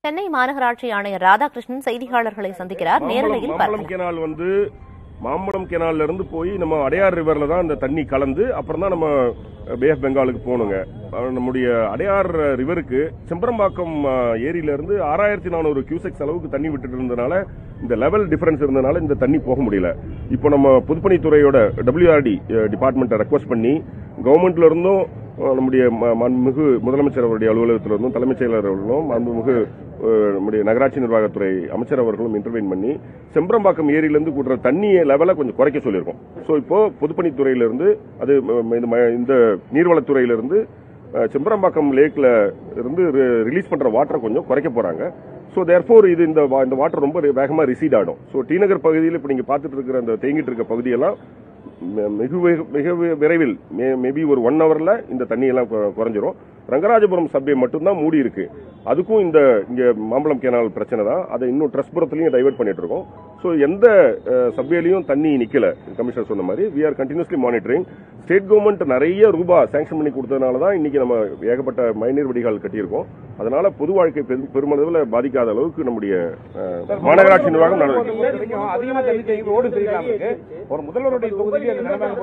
சென்னை மாநகராட்சி ஆணையர் ராதாகிருஷ்ணன் செய்தியாளர்களை சந்திக்கிறார் நேரலையில் மாம்பழம் பார்க்கலாம் கெனால் வந்து மாம்பழம் கெனால்ல இருந்து போய் நம்ம அடையார் ரிவர்ல தான் அந்த தண்ணி கலந்து அப்புறம் தான் நம்ம பே ஆஃப் பெங்காலுக்கு போகணுங்க அஹ் நம்முடைய அடையார் ரிவருக்கு செம்பரம்பாக்கம் அஹ், ஏரியில இருந்து ஆறாயிரத்தி நானூறு கியூசெக்ஸ் அளவுக்கு தண்ணி விட்டுட்டு இருந்தனால இந்த லெவல் டிஃபரன்ஸ் இருந்தனால இந்த தண்ணி போக முடியல இப்போ நம்ம பொதுப்பணித்துறையோட டபிள்யூஆர்டி டிபார்ட்மெண்ட்டை ரெக்வஸ்ட் பண்ணி கவர்மெண்ட்ல இருந்தும் அஹ், நம்முடைய ம- மாண்புமிகு முதலமைச்சர் அவருடைய அலுவலகத்தில் இருந்தும் தலைமைச் செயலர் அவர்களும் மாண்புமிகு அஹ், நம்முடைய நகராட்சி நிர்வாகத்துறை அமைச்சர் அவர்களும் இன்டர்வெயின் பண்ணி செம்பரம்பாக்கம் ஏரியிலிருந்து கூட்டுற தண்ணியை லெவலை கொஞ்சம் குறைக்க சொல்லியிருக்கோம் ஸோ இப்போ பொதுப்பணித்துறையிலிருந்து அது ம- இந்த ம- இந்த நீர்வளத்துறையிலிருந்து அஹ், செம்பரம்பாக்கம் லேக்ல இருந்து ரிலீஸ் பண்ற வாட்டரை கொஞ்சம் குறைக்க போறாங்க ஸோ தேர்ஃபோர் இது இந்த வா- இந்த வாட்டர் ரொம்ப வேகமா ரிசீட் ஆடும் ஸோ டி நகர் பகுதியில் இப்போ நீங்க பார்த்துட்டு இருக்கிற அந்த தேங்கிட்டு இருக்க பகுதியெல்லாம் மி- மிக வி- மிக வி- விரைவில் மேபி ஒரு ஒன் ஹவர்ல இந்த தண்ணியெல்லாம் கு- குறைஞ்சிரும் ரங்கராஜபுரம் சப்வே மட்டும்தான் மூடி இருக்கு அதுக்கும் இந்த இங்க மாம்பழம் கேனால் பிரச்சனை தான் அதை இன்னும் ட்ரஸ்புரத்துலயும் டைவர்ட் பண்ணிட்டு இருக்கோம் ஸோ எந்த சப்வேலையும் தண்ணி நிக்கல கமிஷனர் சொன்ன மாதிரி we are continuously monitoring state government நிறைய ரூபாய் சாங்ஷன் பண்ணி கொடுத்ததுனால தான் இன்னைக்கு நம்ம ஏகப்பட்ட மழைநீர் வடிகால் கட்டியிருக்கோம் அதனால பொது வாழ்க்கை பெரும்- பெருமளவில் பாதிக்காத அளவுக்கு நம்முடைய அஹ், மாநகராட்சி நிர்வாகம் நடவடிக்கை இது வரைக்கும் அதிகமா தண்ணி தேங்கி ரோடு சரியில்லாம இருக்கு ஒரு முதல்வருடைய தொகுதியில் அந்த நிலைமை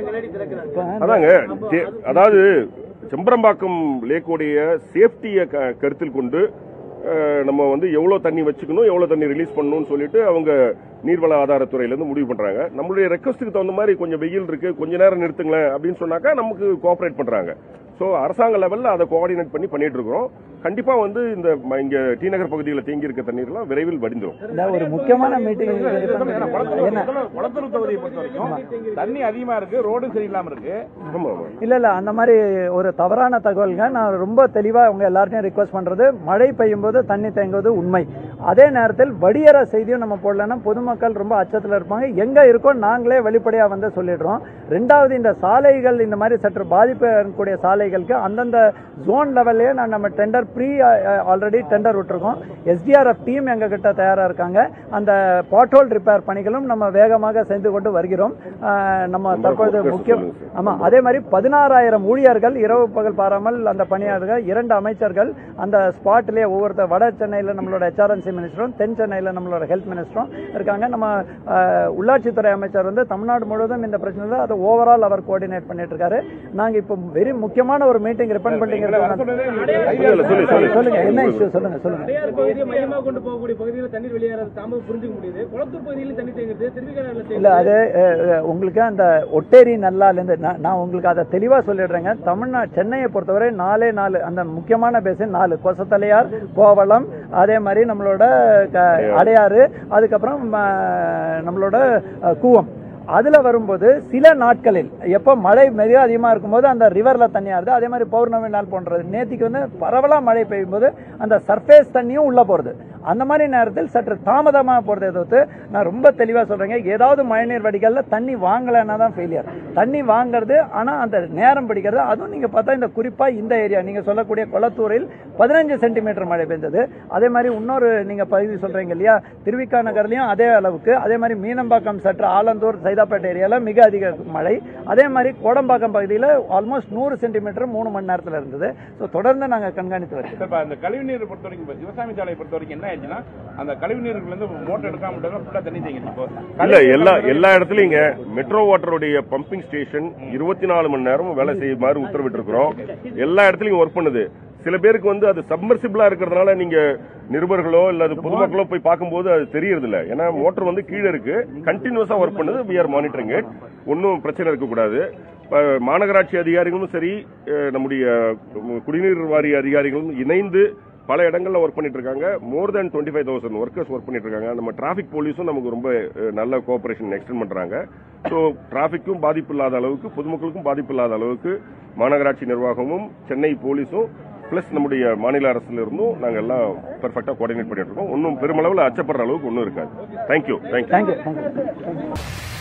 போது அதாங்க தே- அதாவது செம்பரம்பாக்கம் லேக்கோடைய சேஃப்டியை கருத்தில் கொண்டு அஹ், நம்ம வந்து எவ்வளவு தண்ணி வச்சுக்கணும் எவ்வளவு தண்ணி ரிலீஸ் பண்ணணும்னு சொல்லிட்டு அவங்க நீர்வள ஆதாரத்துறையில இருந்து முடிவு பண்றாங்க நம்மளுடைய ரெக்வஸ்ட்டுக்கு தகுந்த மாதிரி கொஞ்சம் வெயில் இருக்கு கொஞ்ச நேரம் நிறுத்துங்களேன் அப்படின்னு சொன்னாக்கா நமக்கு கோஆபரேட் பண்றாங்க ஸோ அரசாங்க லெவல்ல அதை கோஆர்டினேட் பண்ணி பண்ணிட்டு இருக்கிறோம் கண்டிப்பா வந்து இந்த ம- இங்க டி நகர் பகுதியில் தேங்கி இருக்க தண்ணீர்லாம் விரைவில் வடிந்துரும் இல்ல ஒரு முக்கியமான மீட்டிங் ஏன்னா குளத்தூர் குளத்தூர் தொகுதியை பொறுத்த வரைக்கும் தண்ணி அதிகமா இருக்கு ரோடு சரியில்லாம இருக்கு ஆமா ஆமா இல்ல இல்ல அந்த மாதிரி ஒரு தவறான தகவல்ங்க நான் ரொம்ப தெளிவா உங்க எல்லார்ட்டையும் ரிக்வஸ்ட் பண்றது மழை பெய்யும் போது தண்ணி தேங்குவது உண்மை அதே நேரத்தில் வடியற செய்தியும் நம்ம போடலன்னா பொதுமக்கள் ரொம்ப அச்சத்துல இருப்பாங்க எங்க இருக்கோ நாங்களே வெளிப்படையா வந்து சொல்லிடுறோம் ரெண்டாவது இந்த சாலைகள் இந்த மாதிரி சற்று பாதிப்பு இருக்கக்கூடிய சாலைகளுக்கு அந்தந்த ஜோன் லெவல்லே நான் நம்ம டெண்டர் ப்ரீ ஆல்ரெடி டெண்டர் விட்டுருக்கோம் எஸ்டிஆர்எஃப் டீம் எங்க கிட்ட தயாரா இருக்காங்க அந்த பாட்ஹோல் ரிப்பேர் பணிகளும் நம்ம வேகமாக செய்து கொண்டு வருகிறோம் அஹ், நம்ம தற்பொழுது முக்கியம் ஆமா அதே மாதிரி பதினாறாயிரம் ஊழியர்கள் இரவு பகல் பாராமல் அந்த பணியாளர்கள் இரண்டு அமைச்சர்கள் அந்த ஸ்பாட்லயே ஒவ்வொருத்தர் வட சென்னையில நம்மளோட ஹெச்ஆர்என்சி மினிஸ்டரும் தென் சென்னையில நம்மளோட ஹெல்த் மினிஸ்டரும் இருக்காங்க நம்ம அஹ், உள்ளாட்சித்துறை அமைச்சர் வந்து தமிழ்நாடு முழுவதும் இந்த பிரச்சனை அதை ஓவரால் அவர் கோஆர்டினேட் பண்ணிட்டு இருக்காரு நாங்க இப்போ வெரி முக்கியமான ஒரு மீட்டிங் ரிப்பன் வர பண்ணிங்கிறது சொன்னதே சொல்லு, சொல்லு, சொல்லு. சொல்லுங்க என்ன இஷ்யூ சொல்லுங்க சொல்லுங்க அடையார் பகுதியை மையமாக கொண்டு போகக்கூடிய பகுதியில் தண்ணீர் வெளியேறது தாமதம் புரிஞ்சுக்க முடியுது குளத்தூர் பகுதியிலும் தண்ணி தேங்குது திருவிக்கரையில் இல்ல அது அஹ், அஹ், உங்களுக்கு அந்த ஒட்டேரி நல்லால இருந்து நான் நான் உங்களுக்கு அதை தெளிவா சொல்லிடுறேங்க தமிழ்நாடு சென்னையை பொறுத்தவரை நாலே நாலு அந்த முக்கியமான பேசின் நாலு கொசத்தலையார் கோவளம் அதே மாதிரி நம்மளோட க- அடையாறு அதுக்கப்புறம் அஹ், நம்மளோட அஹ், கூவம் அதுல வரும்போது சில நாட்களில் எப்போ மழை மிக அதிகமா இருக்கும்போது அந்த ரிவர்ல தண்ணி ஆறுது அதே மாதிரி பௌர்ணமி நாள் போன்றது நேத்திக்கு வந்து பரவலா மழை பெய்யும் போது அந்த சர்ஃபேஸ் தண்ணியும் உள்ள போறது அந்த மாதிரி நேரத்தில் சற்று தாமதமா போறதை தவிர்த்து நான் ரொம்ப தெளிவா சொல்றேங்க ஏதாவது மழைநீர் வடிகால்ல தண்ணி வாங்கலைன்னா தான் ஃபெயிலியர் தண்ணி வாங்குறது ஆனா அந்த நேரம் பிடிக்கிறது அதுவும் நீங்க பார்த்தா இந்த குறிப்பா இந்த ஏரியா நீங்க சொல்லக்கூடிய கொளத்தூரில் பதினஞ்சு சென்டிமீட்டர் மழை பெய்தது அதே மாதிரி இன்னொரு நீங்க பகுதி சொல்றீங்க இல்லையா திருவிக்கா நகர்லயும் அதே அளவுக்கு அதே மாதிரி மீனம்பாக்கம் சற்று ஆலந்தூர் சைதாப்பேட்டை ஏரியால மிக அதிக மழை அதே மாதிரி கோடம்பாக்கம் பகுதியில் ஆல்மோஸ்ட் நூறு சென்டிமீட்டர் மூணு மணி நேரத்தில் இருந்தது ஸோ தொடர்ந்து நாங்கள் கண்காணித்து வருகிறோம் இப்ப அந்த கழிவு நீரை பொறுத்த வரைக்கும் இப்ப சிவசாமி சாலையை பொறுத்த வரைக்கும் என்ன ஆயிடுச்சுன்னா அந்த கழிவு நீருக்குள்ள இருந்து மோட்டர் எடுக்காம விட்டாங்க ஃபுல்லா தண்ணி தேங்கிடுச்சு இப்போ இல்ல எல்லா எல்லா இடத்துலயும் இங்க மெட்ரோ வாட்டருடைய பம்பிங் ஸ்டேஷன் இருபத்தி நாலு மணி நேரமும் வேலை செய்யுமாறு உத்தரவிட்டு இருக்கிறோம் எல்லா இடத்துலயும் ஒர்க் பண்ணுது சில பேருக்கு வந்து அது சப்மர்சிபிளா இருக்கிறதுனால நீங்க நிருபர்களோ இல்ல அது பொதுமக்களோ போய் பார்க்கும்போது அது தெரியறது இல்ல ஏன்னா மோட்டர் வந்து கீழே இருக்கு கண்டினியூஸா ஒர்க் பண்ணுது வி ஆர் மானிட்டரிங் இட் ஒன்றும் பிரச்சனை இருக்கக்கூடாது இப்ப மாநகராட்சி அதிகாரிகளும் சரி அஹ், நம்முடைய அஹ், குடிநீர் வாரிய அதிகாரிகளும் இணைந்து பல இடங்கள்ல ஒர்க் பண்ணிட்டு இருக்காங்க more then twenty five thousand workers work பண்ணிட்டு இருக்காங்க நம்ம டிராஃபிக் போலீஸும் நமக்கு ரொம்ப அஹ், நல்ல கோஆபரேஷன் எக்ஸ்டெண்ட் பண்றாங்க ஸோ டிராஃபிக்கும் பாதிப்பு இல்லாத அளவுக்கு பொதுமக்களுக்கும் பாதிப்பு இல்லாத அளவுக்கு மாநகராட்சி நிர்வாகமும் சென்னை போலீஸும் பிளஸ் நம்முடைய மாநில அரசுல இருந்தும் நாங்க எல்லாம் பெர்ஃபெக்டா கோஆர்டினேட் பண்ணிட்டு இருக்கோம் ஒன்றும் பெருமளவில் அச்சப்படுற அளவுக்கு ஒன்றும் இருக்காது தேங்க்யூ தேங்க்யூ தேங்க்யூ தேங்க்யூ